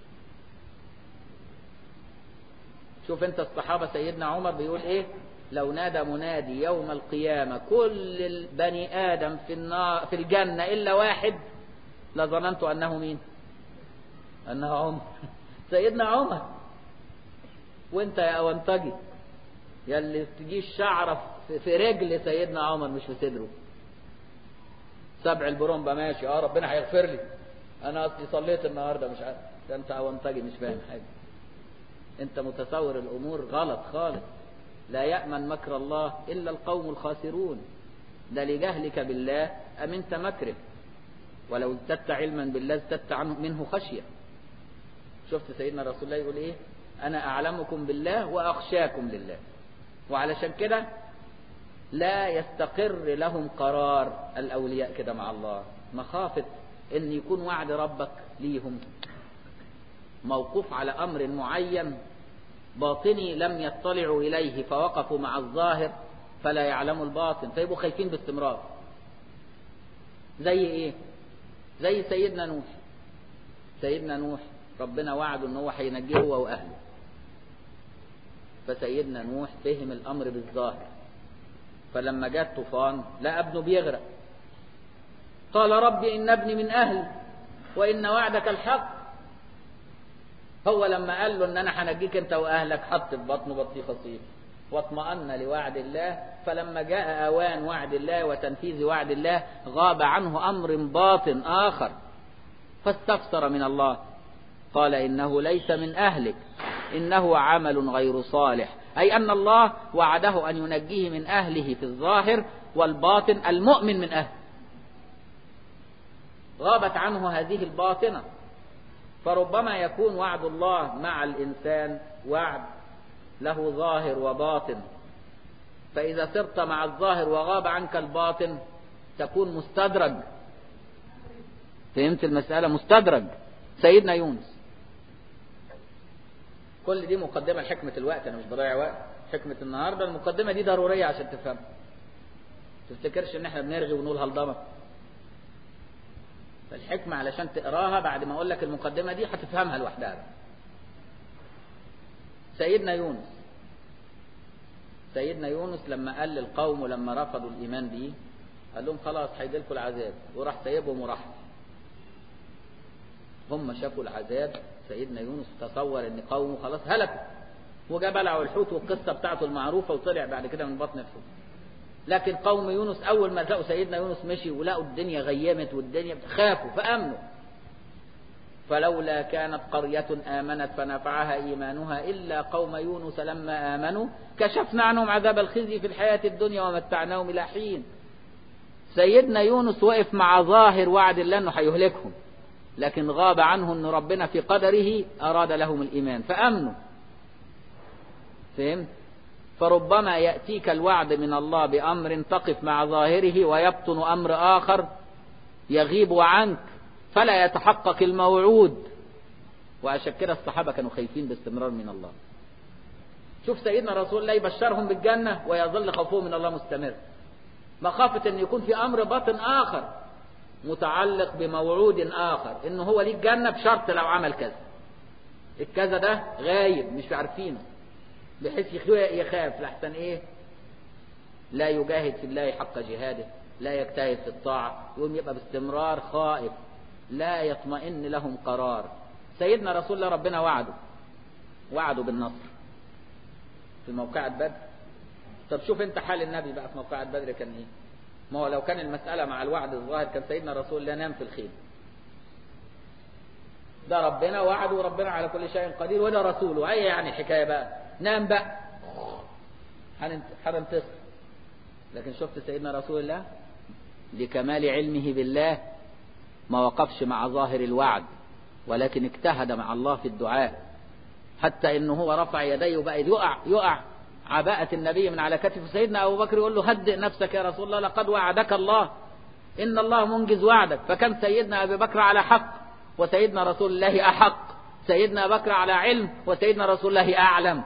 Speaker 1: شوف انت الصحابة سيدنا عمر بيقول ايه لو نادى منادي يوم القيامة كل البني آدم في النار في الجنة إلا واحد لظننت أنه مين أنه عمر سيدنا عمر وانت يا أونطجي يلي تجي الشعرة في رجل سيدنا عمر مش في صدره سبع البرومبا ماشي اه ربنا هيغفر لي انا اصلي صليت النهارده مش عارف ده انت اونطجي مش فاهم حاجه انت متصور الامور غلط خالص لا يأمن مكر الله إلا القوم الخاسرون ده لجهلك بالله أمنت مكره ولو ازددت علما بالله ازددت عنه منه خشية شفت سيدنا رسول الله يقول ايه انا اعلمكم بالله واخشاكم لله وعلشان كده لا يستقر لهم قرار الاولياء كده مع الله مخافة ان يكون وعد ربك ليهم موقوف على امر معين باطني لم يطلعوا اليه فوقفوا مع الظاهر فلا يعلموا الباطن فيبقوا خايفين باستمرار زي ايه زي سيدنا نوح سيدنا نوح ربنا وعده ان هو هينجيه هو واهله فسيدنا نوح فهم الامر بالظاهر فلما جاء الطوفان لا ابنه بيغرق قال رب ان ابني من اهلي وان وعدك الحق هو لما قال له ان انا هنجيك انت واهلك حط في بطنه بطيخ صيف واطمأن لوعد الله فلما جاء اوان وعد الله وتنفيذ وعد الله غاب عنه امر باطن اخر فاستفسر من الله قال انه ليس من اهلك انه عمل غير صالح اي ان الله وعده ان ينجيه من اهله في الظاهر والباطن المؤمن من اهله غابت عنه هذه الباطنه فربما يكون وعد الله مع الإنسان وعد له ظاهر وباطن فإذا سرت مع الظاهر وغاب عنك الباطن تكون مستدرج فهمت المسألة مستدرج سيدنا يونس كل دي مقدمة لحكمة الوقت أنا مش بضيع وقت حكمة النهاردة المقدمة دي ضرورية عشان تفهم تفتكرش ان احنا بنرغي ونقول هلضمة فالحكمة علشان تقراها بعد ما اقول لك المقدمة دي هتفهمها لوحدها سيدنا يونس سيدنا يونس لما قال للقوم ولما رفضوا الإيمان به قال لهم خلاص هيجي لكم العذاب وراح سايبهم وراح هم شافوا العذاب سيدنا يونس تصور ان قومه خلاص هلكوا وجا بلعوا الحوت والقصة بتاعته المعروفة وطلع بعد كده من بطن الحوت لكن قوم يونس أول ما لقوا سيدنا يونس مشي ولقوا الدنيا غيمت والدنيا خافوا فأمنوا فلولا كانت قرية آمنت فنفعها إيمانها إلا قوم يونس لما آمنوا كشفنا عنهم عذاب الخزي في الحياة الدنيا ومتعناهم إلى حين سيدنا يونس وقف مع ظاهر وعد الله أنه هيهلكهم لكن غاب عنه أن ربنا في قدره أراد لهم الإيمان فأمنوا فهمت فربما يأتيك الوعد من الله بأمر تقف مع ظاهره ويبطن أمر آخر يغيب عنك فلا يتحقق الموعود وعشان كده الصحابة كانوا خايفين باستمرار من الله شوف سيدنا رسول الله يبشرهم بالجنة ويظل خوفهم من الله مستمر مخافة ان يكون في امر باطن اخر متعلق بموعود اخر ان هو ليه الجنة بشرط لو عمل كذا الكذا ده غايب مش عارفينه بحيث يخاف لحسن ايه لا يجاهد في الله حق جهاده لا يجتهد في الطاعة يقوم يبقى باستمرار خائف لا يطمئن لهم قرار سيدنا رسول الله ربنا وعده وعده بالنصر في موقعة بدر طب شوف انت حال النبي بقى في موقعة بدر كان ايه ما هو لو كان المسألة مع الوعد الظاهر كان سيدنا رسول الله نام في الخيل ده ربنا وعده وربنا على كل شيء قدير وده رسوله اي يعني الحكاية بقى نام بقى هننتصر لكن شفت سيدنا رسول الله لكمال علمه بالله ما وقفش مع ظاهر الوعد ولكن اجتهد مع الله في الدعاء حتى انه هو رفع يديه وبقى يقع يقع عباءة النبي من على كتف سيدنا ابو بكر يقول له هدئ نفسك يا رسول الله لقد وعدك الله ان الله منجز وعدك فكان سيدنا ابي بكر على حق وسيدنا رسول الله احق سيدنا بكر على علم وسيدنا رسول الله اعلم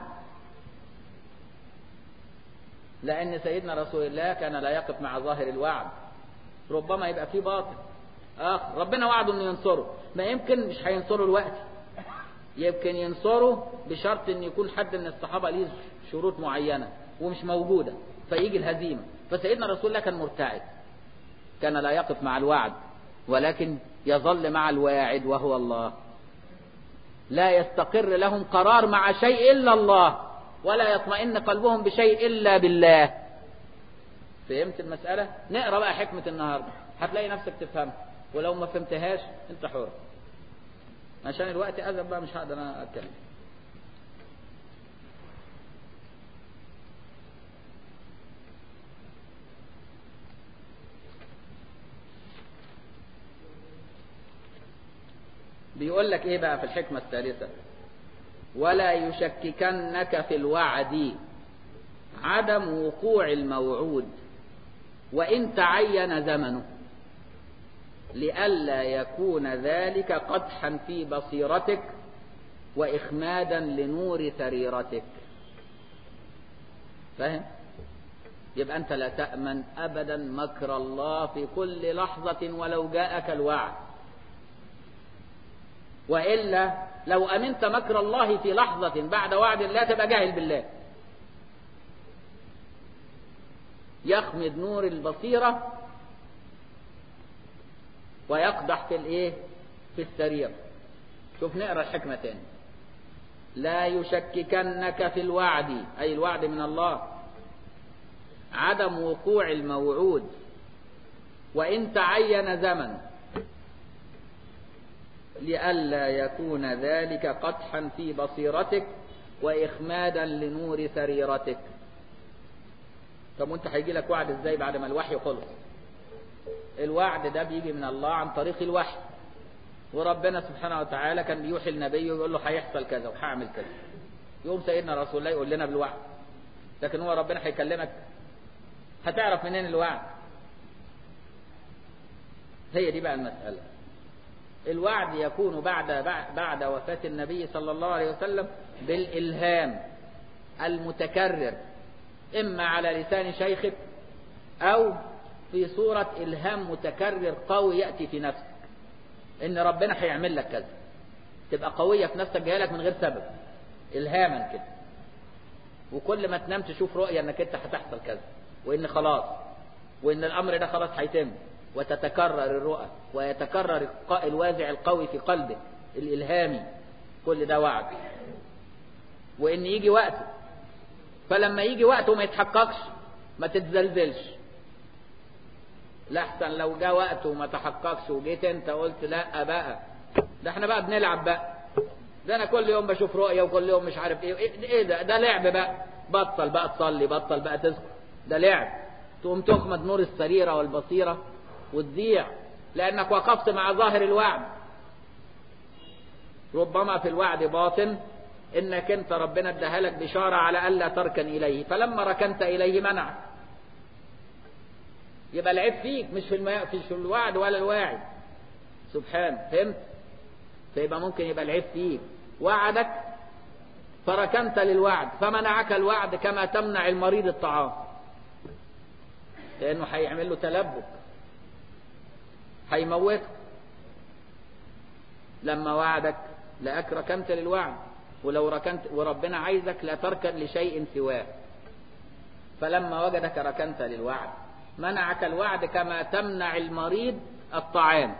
Speaker 1: لان سيدنا رسول الله كان لا يقف مع ظاهر الوعد ربما يبقى فيه باطل اه ربنا وعده انه ينصره ما يمكن مش هينصره الوقت يمكن ينصره بشرط ان يكون حد من الصحابه ليه شروط معينه ومش موجوده فيجي الهزيمه فسيدنا رسول الله كان مرتعد كان لا يقف مع الوعد ولكن يظل مع الواعد وهو الله لا يستقر لهم قرار مع شيء الا الله ولا يطمئن قلبهم بشيء الا بالله فهمت المساله نقرا بقى حكمه النهارده هتلاقي نفسك تفهمها ولو ما فهمتهاش انت حر عشان الوقت أذب بقى مش هقدر انا اتكلم بيقول لك ايه بقى في الحكمة الثالثة ولا يشككنك في الوعد عدم وقوع الموعود وإن تعين زمنه لئلا يكون ذلك قدحا في بصيرتك وإخمادا لنور سريرتك فاهم يبقى أنت لا تأمن أبدا مكر الله في كل لحظة ولو جاءك الوعد وإلا لو أمنت مكر الله في لحظة بعد وعد الله تبقى جاهل بالله يخمد نور البصيرة ويقدح في الايه في السرير شوف نقرا الحكمة تاني لا يشككنك في الوعد أي الوعد من الله عدم وقوع الموعود وإن تعين زمن لئلا يكون ذلك قدحا في بصيرتك وإخمادا لنور سريرتك طب وانت هيجي لك وعد ازاي بعد ما الوحي خلص الوعد ده بيجي من الله عن طريق الوحي وربنا سبحانه وتعالى كان بيوحي النبي ويقول له هيحصل كذا وهعمل كذا يقوم سيدنا رسول الله يقول لنا بالوعد لكن هو ربنا هيكلمك هتعرف منين الوعد هي دي بقى المسألة الوعد يكون بعد بعد وفاة النبي صلى الله عليه وسلم بالإلهام المتكرر إما على لسان شيخك أو في صورة إلهام متكرر قوي يأتي في نفسك إن ربنا هيعمل لك كذا تبقى قوية في نفسك جاية لك من غير سبب إلهاما كده وكل ما تنام تشوف رؤية إنك أنت هتحصل كذا وإن خلاص وإن الأمر ده خلاص هيتم وتتكرر الرؤى ويتكرر الوازع القوي في قلبك الإلهامي كل ده وعد وإن يجي وقته فلما يجي وقته ما يتحققش ما تتزلزلش لحسن لو جاء وقته وما تحققش وجيت انت قلت لا بقى ده احنا بقى بنلعب بقى ده انا كل يوم بشوف رؤية وكل يوم مش عارف ايه ايه ده ده لعب بقى بطل بقى تصلي بطل بقى تذكر ده لعب تقوم تخمد نور السريرة والبصيرة وتضيع لانك وقفت مع ظاهر الوعد ربما في الوعد باطن انك انت ربنا اداها لك بشارة على الا تركن اليه فلما ركنت اليه منعك يبقى العيب فيك مش في الم... في الوعد ولا الواعد سبحان فهمت فيبقى ممكن يبقى العيب فيك وعدك فركنت للوعد فمنعك الوعد كما تمنع المريض الطعام لانه هيعمل له تلبك هيموته لما وعدك لأك ركنت للوعد ولو ركنت وربنا عايزك لا تركن لشيء سواه فلما وجدك ركنت للوعد منعك الوعد كما تمنع المريض الطعام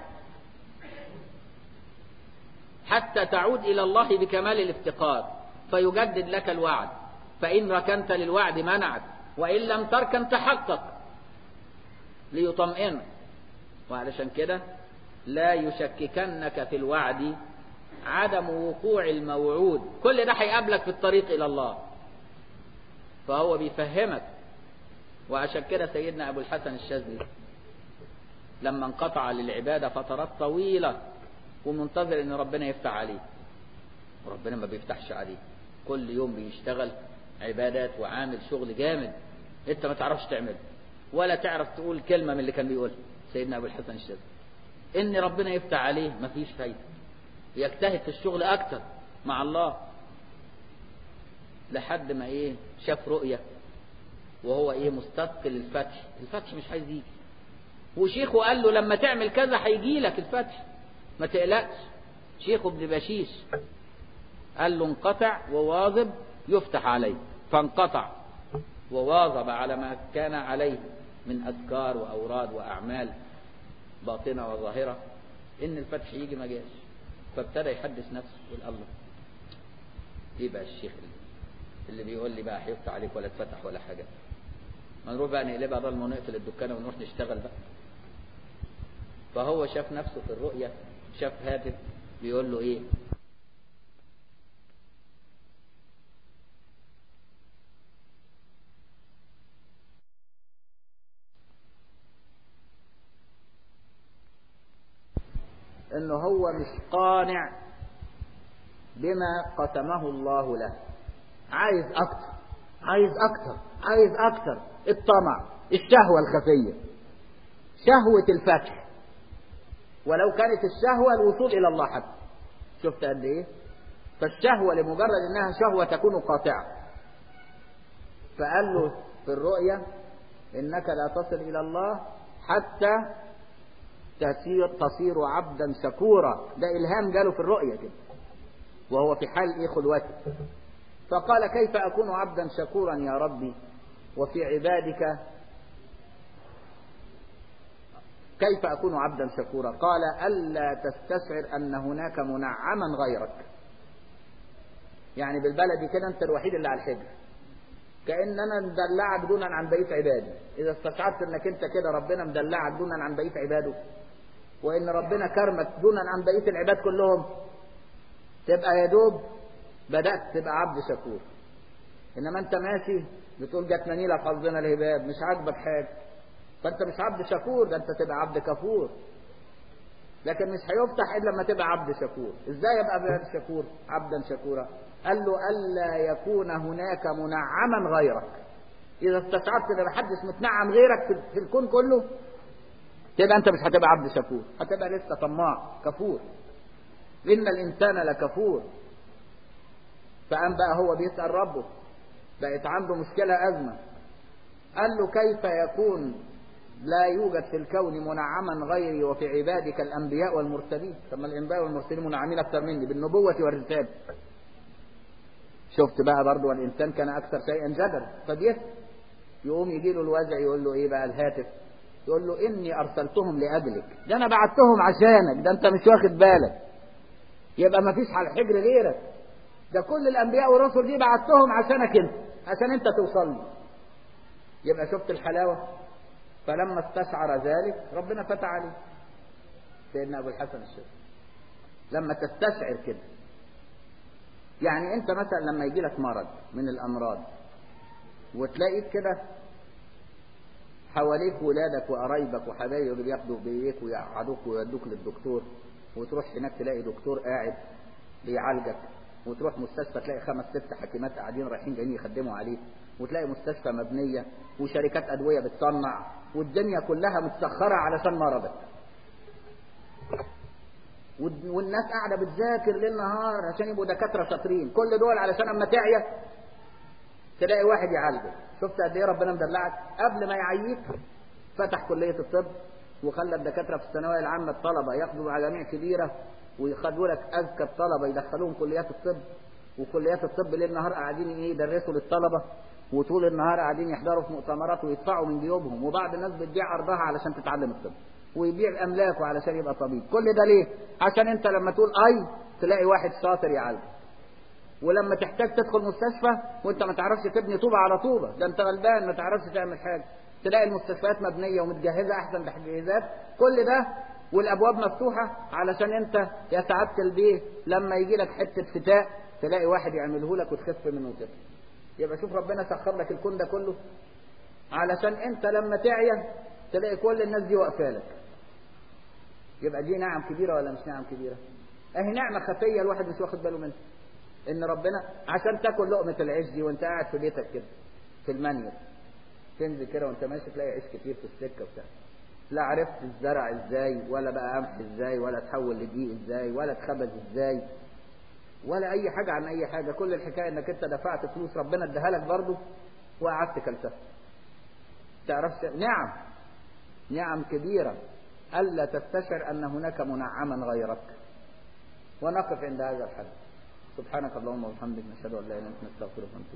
Speaker 1: حتى تعود إلى الله بكمال الافتقار فيجدد لك الوعد فإن ركنت للوعد منعك وإن لم تركن تحقق ليطمئنك وعلشان كده لا يشككنك في الوعد عدم وقوع الموعود كل ده هيقابلك في الطريق إلى الله فهو بيفهمك وعشان كده سيدنا أبو الحسن الشاذلي لما انقطع للعبادة فترات طويلة ومنتظر ان ربنا يفتح عليه وربنا ما بيفتحش عليه كل يوم بيشتغل عبادات وعامل شغل جامد انت ما تعرفش تعمله ولا تعرف تقول كلمة من اللي كان بيقولها سيدنا ابو الحسن الشاذلي ان ربنا يفتح عليه ما فيش فايدة يجتهد في الشغل اكتر مع الله لحد ما ايه شاف رؤية وهو ايه مستثقل الفتح الفتح مش عايز يجي وشيخه قال له لما تعمل كذا هيجي لك الفتح ما تقلقش شيخه ابن بشيش قال له انقطع وواظب يفتح عليك فانقطع وواظب على ما كان عليه من أذكار وأوراد وأعمال باطنة وظاهرة إن الفتح يجي ما جاش فابتدى يحدث نفسه يقول الله ايه بقى الشيخ اللي, اللي بيقول لي بقى هيفتح عليك ولا اتفتح ولا حاجة ما نروح بقى نقلبها ضلمة ونقفل الدكانة ونروح نشتغل بقى فهو شاف نفسه في الرؤية شاف هاتف بيقول له ايه انه هو مش قانع بما قسمه الله له عايز اكتر عايز اكتر عايز اكتر الطمع الشهوة الخفية شهوة الفتح ولو كانت الشهوة الوصول إلى الله حتى شفت قد إيه فالشهوة لمجرد أنها شهوة تكون قاطعة فقال له في الرؤية إنك لا تصل إلى الله حتى تصير, تصير عبدا شكورا ده إلهام جاله في الرؤية كده وهو في حال إيه خلوته فقال كيف أكون عبدا شكورا يا ربي وفي عبادك كيف أكون عبدا شكورا قال ألا تستشعر أن هناك منعما غيرك يعني بالبلدي كده أنت الوحيد اللي على الحجر كأن أنا مدلعك دونا عن بقية عبادي إذا استشعرت أنك أنت كده ربنا مدلعك دونا عن بقية عباده وإن ربنا كرمك دونا عن بقية العباد كلهم تبقى يا دوب بدأت تبقى عبد شكور إنما أنت ماشي بتقول جت منيلة في حظنا الهباب مش عاجبك حاجة فانت مش عبد شكور ده انت تبقى عبد كفور لكن مش هيفتح الا لما تبقى عبد شكور ازاي يبقى عبد شكور عبدا شكورا قال له الا يكون هناك منعما غيرك اذا استشعرت ان محدش متنعم غيرك في الكون كله تبقى انت مش هتبقى عبد شكور هتبقى لسه طماع كفور ان الانسان لكفور فقام بقى هو بيسال ربه بقت عنده مشكله ازمه قال له كيف يكون لا يوجد في الكون منعما غيري وفي عبادك الأنبياء والمرسلين ثم الأنبياء والمرسلين منعمين أكثر مني بالنبوة والرسالة شفت بقى برضه والإنسان كان أكثر شيئا جدلا فبيسأل يقوم يجي له الوزع يقول له إيه بقى الهاتف يقول له إني أرسلتهم لأجلك ده أنا بعتهم عشانك ده أنت مش واخد بالك يبقى ما فيش على الحجر غيرك ده كل الأنبياء والرسل دي بعتهم عشانك أنت عشان أنت توصل لي يبقى شفت الحلاوة فلما استشعر ذلك ربنا فتح عليه سيدنا أبو الحسن الشاذلي لما تستشعر كده يعني أنت مثلا لما يجي لك مرض من الأمراض وتلاقيك كده حواليك ولادك وقرايبك وحبايبك بياخدوا بيك ويقعدوك ويودوك للدكتور وتروح هناك تلاقي دكتور قاعد بيعالجك وتروح مستشفى تلاقي خمس ست حكيمات قاعدين رايحين جايين يخدموا عليك وتلاقي مستشفى مبنية وشركات أدوية بتصنع والدنيا كلها متسخرة علشان مرضك والناس قاعدة بتذاكر ليل نهار عشان يبقوا دكاترة شاطرين كل دول علشان اما تعيا تلاقي واحد يعالجه شفت قد ايه ربنا مدلعك قبل ما يعييك فتح كلية الطب وخلى الدكاترة في الثانوية العامة الطلبة ياخدوا مجاميع كبيرة ويخدوا لك أذكى الطلبة يدخلوهم كليات الطب وكليات الطب ليل نهار قاعدين ايه يدرسوا للطلبة وطول النهار قاعدين يحضروا في مؤتمرات ويدفعوا من جيوبهم وبعض الناس بتبيع ارضها علشان تتعلم الطب ويبيع املاكه علشان يبقى طبيب كل ده ليه عشان انت لما تقول اي تلاقي واحد شاطر يعالجك ولما تحتاج تدخل مستشفى وانت ما تعرفش تبني طوبة على طوبة ده انت غلبان ما تعرفش تعمل حاجة تلاقي المستشفيات مبنيه ومتجهزه احسن تجهيزات كل ده والابواب مفتوحه علشان انت يا سعاده البيه لما يجي لك حته فتاء تلاقي واحد يعمله لك وتخف منه وتخف يبقى شوف ربنا سخر لك الكون ده كله علشان انت لما تعيا تلاقي كل الناس دي واقفه لك يبقى دي نعم كبيره ولا مش نعم كبيره اهي نعمه خفيه الواحد مش واخد باله منها ان ربنا عشان تاكل لقمه العيش دي وانت قاعد في بيتك كده في المنيل تنزل كده وانت ماشي تلاقي عيش كتير في السكه وبتاع لا عرفت الزرع ازاي ولا بقى قمح ازاي ولا تحول لدقيق ازاي ولا اتخبز ازاي ولا اي حاجه عن اي حاجه كل الحكايه انك انت دفعت فلوس ربنا اداها لك برضه وقعدت كلتها تعرفش نعم نعم كبيره الا تستشعر ان هناك منعما غيرك ونقف عند هذا الحد سبحانك اللهم وبحمدك نشهد ان لا اله الا انت نستغفرك ونتوب